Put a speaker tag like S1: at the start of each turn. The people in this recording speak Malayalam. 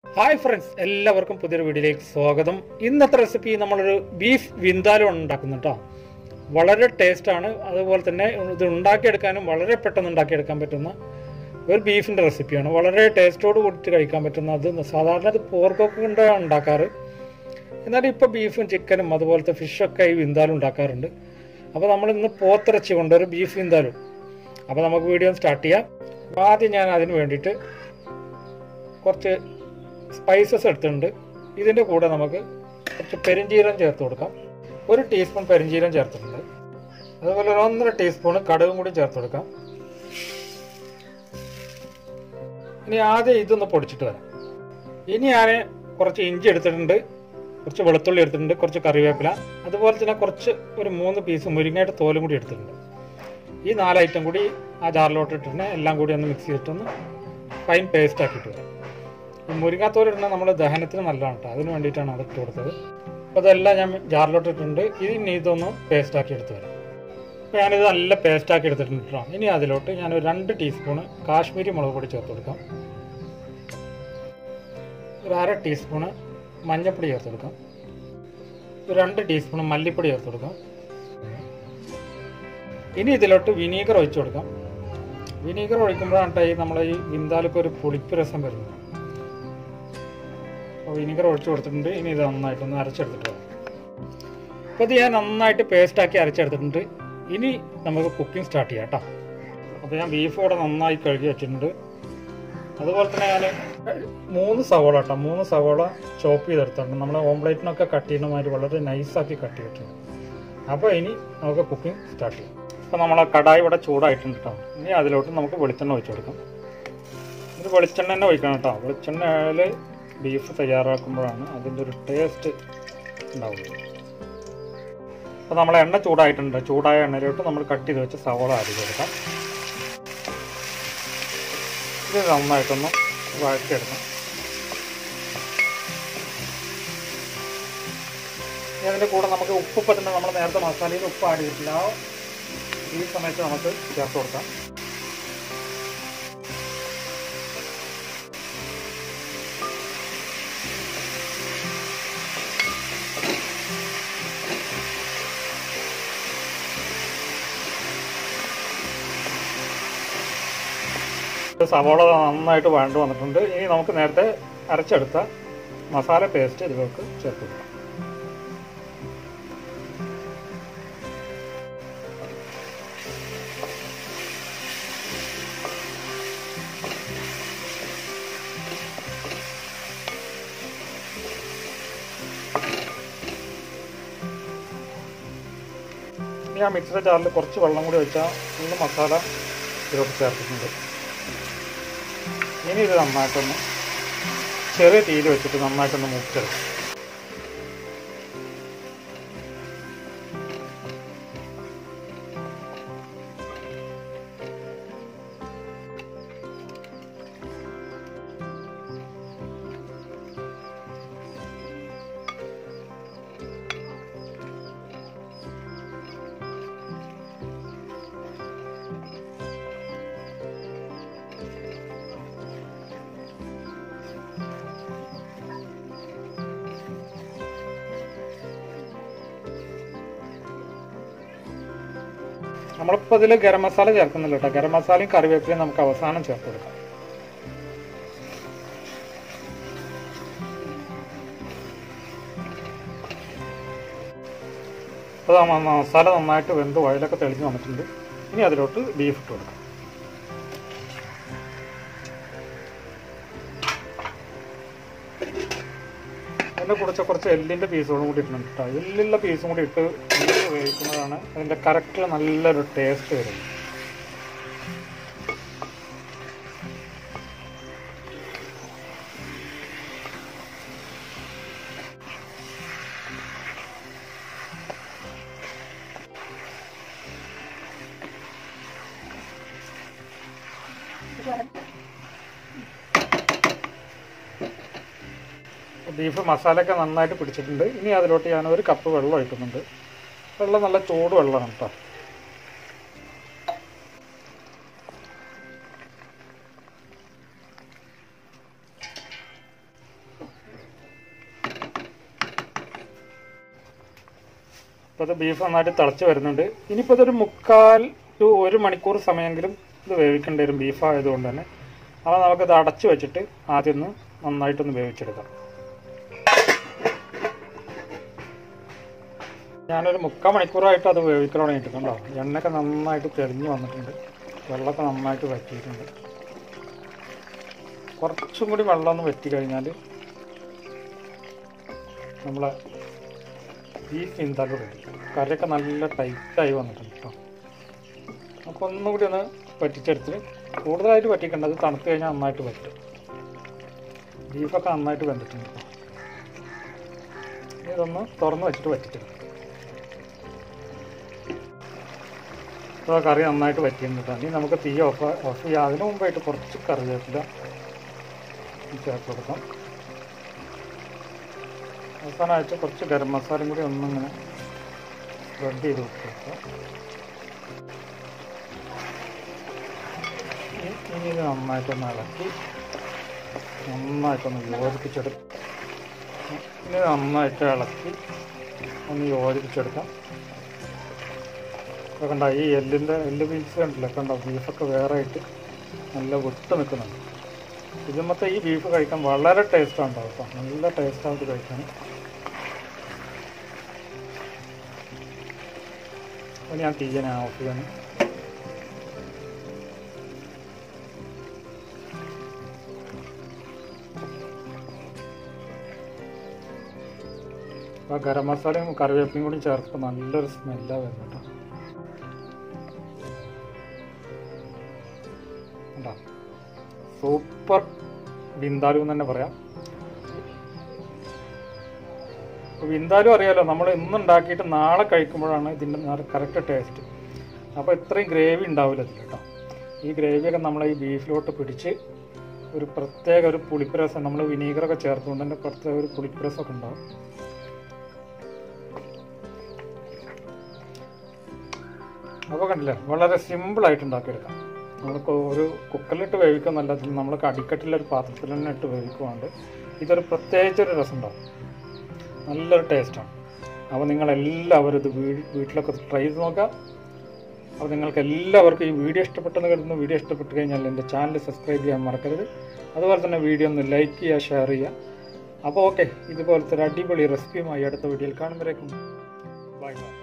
S1: ഹായ് ഫ്രണ്ട്സ് എല്ലാവർക്കും പുതിയൊരു വീഡിയോയിലേക്ക് സ്വാഗതം ഇന്നത്തെ റെസിപ്പി നമ്മളൊരു ബീഫ് വിന്താലം ഉണ്ടാക്കുന്നു കേട്ടോ വളരെ ടേസ്റ്റാണ് അതുപോലെ തന്നെ ഇത് ഉണ്ടാക്കിയെടുക്കാനും വളരെ പെട്ടെന്ന് ഉണ്ടാക്കിയെടുക്കാൻ പറ്റുന്ന ഒരു ബീഫിൻ്റെ റെസിപ്പിയാണ് വളരെ ടേസ്റ്റോട് കൂടിയിട്ട് കഴിക്കാൻ പറ്റുന്ന അത് സാധാരണ ഇത് പോർക്കൊക്കെ കൊണ്ടാണ് ഉണ്ടാക്കാറ് എന്നാലും ഇപ്പോൾ ബീഫും ചിക്കനും അതുപോലത്തെ ഫിഷൊക്കെ ഈ വിന്താലും ഉണ്ടാക്കാറുണ്ട് അപ്പോൾ നമ്മൾ ഇന്ന് പോത്തിറച്ചി കൊണ്ട് ഒരു ബീഫ് വിന്താലും അപ്പോൾ നമുക്ക് വീഡിയോ സ്റ്റാർട്ട് ചെയ്യാം അപ്പോൾ ആദ്യം ഞാൻ അതിന് വേണ്ടിയിട്ട് കുറച്ച് സ്പൈസസ് എടുത്തിട്ടുണ്ട് ഇതിൻ്റെ കൂടെ നമുക്ക് കുറച്ച് പെരിഞ്ചീരം ചേർത്ത് കൊടുക്കാം ഒരു ടീസ്പൂൺ പെരിഞ്ചീരം ചേർത്തിട്ടുണ്ട് അതുപോലെ ഒരു ഒന്നര ടീസ്പൂൺ കടുകും കൂടി ചേർത്ത് കൊടുക്കാം ഇനി ആദ്യം ഇതൊന്ന് പൊടിച്ചിട്ട് വരാം ഇനി ഞാൻ കുറച്ച് ഇഞ്ചി എടുത്തിട്ടുണ്ട് കുറച്ച് വെളുത്തുള്ളി എടുത്തിട്ടുണ്ട് കുറച്ച് കറിവേപ്പില അതുപോലെ തന്നെ കുറച്ച് ഒരു മൂന്ന് പീസ് മുരിങ്ങയുടെ തോലും കൂടി എടുത്തിട്ടുണ്ട് ഈ നാല് ഐറ്റം കൂടി ആ ജാറിലോട്ട് ഇട്ടിട്ട് എല്ലാം കൂടി ഒന്ന് മിക്സ് ചെയ്തിട്ടൊന്ന് ഫൈൻ പേസ്റ്റ് ആക്കിയിട്ട് വരാം ഈ മുരിങ്ങാത്തോല് ഇടുന്നത് നമ്മുടെ ദഹനത്തിന് നല്ലതാണ് കേട്ടോ അതിന് വേണ്ടിയിട്ടാണ് അത് ഇട്ട് കൊടുത്തത് അപ്പോൾ അതെല്ലാം ഞാൻ ജാറിലോട്ട് ഇട്ടിട്ടുണ്ട് ഇനി ഇതൊന്ന് പേസ്റ്റ് ആക്കി എടുത്ത് വരാം അപ്പോൾ ഞാനിത് നല്ല പേസ്റ്റ് ആക്കി എടുത്തിട്ടുണ്ട് കേട്ടോ ഇനി അതിലോട്ട് ഞാൻ ഒരു രണ്ട് ടീസ്പൂണ് കാശ്മീരി മുളക് പൊടി ചേർത്ത് കൊടുക്കാം ഒരു അര ടീസ്പൂണ് മഞ്ഞൾപ്പൊടി ചേർത്ത് കൊടുക്കാം ഒരു രണ്ട് ടീസ്പൂൺ മല്ലിപ്പൊടി ചേർത്ത് കൊടുക്കാം ഇനി ഇതിലോട്ട് വിനീഗർ ഒഴിച്ചു കൊടുക്കാം വിനീഗർ ഒഴിക്കുമ്പോഴാണ് ഈ നമ്മളെ ഈ വിന്താലൊക്കെ ഒരു പുളിപ്പ് രസം വരുന്നത് അപ്പോൾ വിനീഗർ ഒഴിച്ചു കൊടുത്തിട്ടുണ്ട് ഇനി ഇത് നന്നായിട്ടൊന്ന് അരച്ചെടുത്തിട്ട് വരാം അപ്പോൾ ഇത് ഞാൻ നന്നായിട്ട് പേസ്റ്റാക്കി അരച്ചെടുത്തിട്ടുണ്ട് ഇനി നമുക്ക് കുക്കിംഗ് സ്റ്റാർട്ട് ചെയ്യാം കേട്ടോ അപ്പോൾ ഞാൻ ബീഫ് കൂടെ നന്നായി കഴുകി വെച്ചിട്ടുണ്ട് അതുപോലെ തന്നെ ഞാൻ മൂന്ന് സവോള കേട്ടോ മൂന്ന് സവോള ചോപ്പ് ചെയ്തെടുത്തിട്ടുണ്ട് നമ്മൾ ഓംപ്ലേറ്റിനൊക്കെ കട്ട് ചെയ്യുന്ന മാതിരി വളരെ നൈസാക്കി കട്ട് ചെയ്തിട്ടുണ്ട് അപ്പോൾ ഇനി നമുക്ക് കുക്കിംഗ് സ്റ്റാർട്ട് ചെയ്യാം അപ്പോൾ നമ്മളെ കടായി ഇവിടെ ചൂടായിട്ടുണ്ട് കേട്ടോ ഇനി അതിലോട്ട് നമുക്ക് വെളിച്ചെണ്ണ ഒഴിച്ചു കൊടുക്കാം ഇത് വെളിച്ചെണ്ണ തന്നെ ഒഴിക്കണം കേട്ടോ വെളിച്ചെണ്ണയിൽ ബീഫ് തയ്യാറാക്കുമ്പോഴാണ് അതിൻ്റെ ഒരു ടേസ്റ്റ് ഉണ്ടാവുന്നത് അപ്പോൾ നമ്മൾ എണ്ണ ചൂടായിട്ടുണ്ട് ചൂടായ എണ്ണയിലോട്ട് നമ്മൾ കട്ട് ചെയ്ത് വെച്ച് സവോള ആഡ് ചെയ്ത് കൊടുക്കാം ഇത് നന്നായിട്ടൊന്ന് വഴറ്റിയെടുക്കാം ഇനി അതിൻ്റെ കൂടെ നമുക്ക് ഉപ്പ് പറ്റുന്ന നമ്മൾ നേരത്തെ മസാലയിൽ ഉപ്പ് ആഡ് ചെയ്തിട്ടില്ല ആ ഈ സമയത്ത് നമുക്ക് ചേർത്ത് കൊടുക്കാം സവോള നന്നായിട്ട് വഴണ്ട് വന്നിട്ടുണ്ട് ഇനി നമുക്ക് നേരത്തെ അരച്ചെടുത്ത മസാല പേസ്റ്റ് ഇതിലേക്ക് ചേർത്ത് കൊടുക്കാം ഇനി ആ മിക്സിയുടെ ജാറിൽ കുറച്ച് വെള്ളം കൂടി വെച്ചാൽ ഫുള്ള് മസാല ഇതിലോട്ട് ചേർത്തിട്ടുണ്ട് ഇനി ഇത് നന്നായിട്ടൊന്ന് ചെറിയ തീയിൽ വെച്ചിട്ട് നന്നായിട്ടൊന്ന് മുറിച്ചെടുക്കും നമ്മളിപ്പോൾ ഇതിൽ ഗരം മസാല ചേർക്കുന്നില്ല കേട്ടോ ഗരം മസാലയും കറിവേപ്പിലയും നമുക്ക് അവസാനം ചേർത്ത് കൊടുക്കാം അപ്പോൾ ആ മ- മസാല നന്നായിട്ട് വെന്ത് വയലൊക്കെ തെളിഞ്ഞ് വന്നിട്ടുണ്ട് ഇനി അതിലോട്ട് ബീഫ് ഇട്ട് കൊടുക്കാം അതിൻ്റെ കുറച്ച് കുറച്ച് എല്ലിൻ്റെ പീസുകളും കൂടി ഇട്ടിട്ടുണ്ട് കേട്ടോ എല്ലുള്ള പീസും കൂടി ഇട്ട് നന്നായി വേവിക്കുന്നതാണ് അതിൻ്റെ കറക്റ്റ് നല്ലൊരു ടേസ്റ്റ് വരുന്നത് ബീഫ് മസാലയൊക്കെ നന്നായിട്ട് പിടിച്ചിട്ടുണ്ട് ഇനി അതിലോട്ട് ഞാൻ ഒരു കപ്പ് വെള്ളം ഒഴിക്കുന്നുണ്ട് വെള്ളം നല്ല ചൂട് വെള്ളമാണ് കേട്ടോ ഇപ്പോൾ ഇത് ബീഫ് നന്നായിട്ട് തിളച്ച് വരുന്നുണ്ട് ഇനിയിപ്പോൾ ഇതൊരു മുക്കാൽ ടു ഒരു മണിക്കൂർ സമയമെങ്കിലും ഇത് വേവിക്കേണ്ടി വരും ബീഫ് ആയതുകൊണ്ട് തന്നെ അപ്പോൾ നമുക്കിത് അടച്ച് വെച്ചിട്ട് ആദ്യം ഒന്ന് നന്നായിട്ടൊന്ന് വേവിച്ചെടുക്കാം ഞാനൊരു മുക്കാൽ മണിക്കൂറായിട്ട് അത് വേവിക്കൽ തുടങ്ങിയിട്ട് കണ്ടോ എണ്ണയൊക്കെ നന്നായിട്ട് തെളിഞ്ഞ് വന്നിട്ടുണ്ട് വെള്ളമൊക്കെ നന്നായിട്ട് വറ്റിയിട്ടുണ്ട് കുറച്ചും കൂടി വെള്ളം ഒന്ന് വറ്റി കഴിഞ്ഞാൽ നമ്മളെ ബീഫ് ഇന്താലും റെഡി കറിയൊക്കെ നല്ല ടൈറ്റായി വന്നിട്ടുണ്ട് കേട്ടോ അപ്പോൾ ഒന്നും കൂടി ഒന്ന് വറ്റിച്ചെടുത്ത് കൂടുതലായിട്ട് വറ്റിക്കേണ്ടത് തണുത്ത് കഴിഞ്ഞാൽ നന്നായിട്ട് വറ്റും ബീഫൊക്കെ നന്നായിട്ട് വെന്തിട്ടുണ്ട് കേട്ടോ ഇനി ഇതൊന്ന് തുറന്ന് വെച്ചിട്ട് വറ്റിച്ചെടുക്കും ഇപ്പോൾ കറി നന്നായിട്ട് വറ്റിയിട്ടുണ്ട് ഇനി നമുക്ക് തീ ഓഫ് ഓഫ് ചെയ്യാം അതിന് മുമ്പായിട്ട് കുറച്ച് കറിവേപ്പില ചേർത്ത് കൊടുക്കാം അവസാനമായിട്ട് കുറച്ച് ഗരം മസാലയും കൂടി ഒന്നിങ്ങനെ സ്പ്രെഡ് ചെയ്ത് കൊടുക്കാം ഇനി ഇനി ഇത് നന്നായിട്ടൊന്ന് ഇളക്കി നന്നായിട്ടൊന്ന് യോജിപ്പിച്ചെടുക്കും ഇനി നന്നായിട്ട് ഇളക്കി ഒന്ന് യോജിപ്പിച്ചെടുക്കാം ഇപ്പൊ കണ്ട ഈ എല്ലിൻ്റെ എല്ല് പീസ് കണ്ടില്ല കണ്ടോ ബീഫൊക്കെ വേറെ ആയിട്ട് നല്ല വിട്ട് നിൽക്കുന്നുണ്ട് ഇതുമത്തെ ഈ ബീഫ് കഴിക്കാൻ വളരെ ടേസ്റ്റ് ഉണ്ടാവും കേട്ടോ നല്ല ടേസ്റ്റാണ് ഇത് കഴിക്കാൻ അപ്പോൾ ഞാൻ തീയനെ ഓഫ് ചെയ്യണം അപ്പോൾ ഗരം മസാലയും കറിവേപ്പിലയും കൂടി ചേർത്ത് നല്ലൊരു സ്മെല്ലാണ് വരുന്നത് കേട്ടോ കണ്ടോ സൂപ്പർ ബിന്ദാലു എന്ന് തന്നെ പറയാം ബിന്ദാലു അറിയാലോ നമ്മൾ ഇന്ന് ഉണ്ടാക്കിയിട്ട് നാളെ കഴിക്കുമ്പോഴാണ് ഇതിൻ്റെ കറക്റ്റ് ടേസ്റ്റ് അപ്പോൾ ഇത്രയും ഗ്രേവി ഉണ്ടാവില്ല ഇതിൽ കേട്ടോ ഈ ഗ്രേവിയൊക്കെ നമ്മൾ ഈ ബീഫിലോട്ട് പിടിച്ച് ഒരു പ്രത്യേക ഒരു പുളിപ്പരസം നമ്മൾ വിനീഗറൊക്കെ ചേർത്തുകൊണ്ട് തന്നെ പ്രത്യേക ഒരു പുളിപ്പരസമൊക്കെ ഉണ്ടാവും അപ്പോൾ കണ്ടില്ലേ വളരെ സിമ്പിളായിട്ട് ഉണ്ടാക്കിയെടുക്കാം നമുക്ക് ഒരു കുക്കറിലിട്ട് വേവിക്കാൻ നല്ല നമ്മൾ കടിക്കട്ടിലൊരു പാത്രത്തിൽ തന്നെ ഇട്ട് വേവിക്കുവാണ്ട് ഇതൊരു പ്രത്യേകിച്ചൊരു രസം ഉണ്ടാവും നല്ലൊരു ടേസ്റ്റാണ് അപ്പോൾ നിങ്ങളെല്ലാവരും ഇത് വീ- വീട്ടിലൊക്കെ ട്രൈ ചെയ്ത് നോക്കാം അപ്പോൾ നിങ്ങൾക്ക് എല്ലാവർക്കും ഈ വീഡിയോ ഇഷ്ടപ്പെട്ടെന്ന് കരുതുന്നു വീഡിയോ ഇഷ്ടപ്പെട്ട് കഴിഞ്ഞാൽ എൻ്റെ ചാനൽ സബ്സ്ക്രൈബ് ചെയ്യാൻ മറക്കരുത് അതുപോലെ തന്നെ വീഡിയോ ഒന്ന് ലൈക്ക് ചെയ്യുക ഷെയർ ചെയ്യുക അപ്പോൾ ഓക്കെ ഇതുപോലത്തെ ഒരു അടിപൊളി റെസിപ്പിയുമായി അടുത്ത വീഡിയോയിൽ കാണുമ്പോഴേക്കും ബൈ ബൈ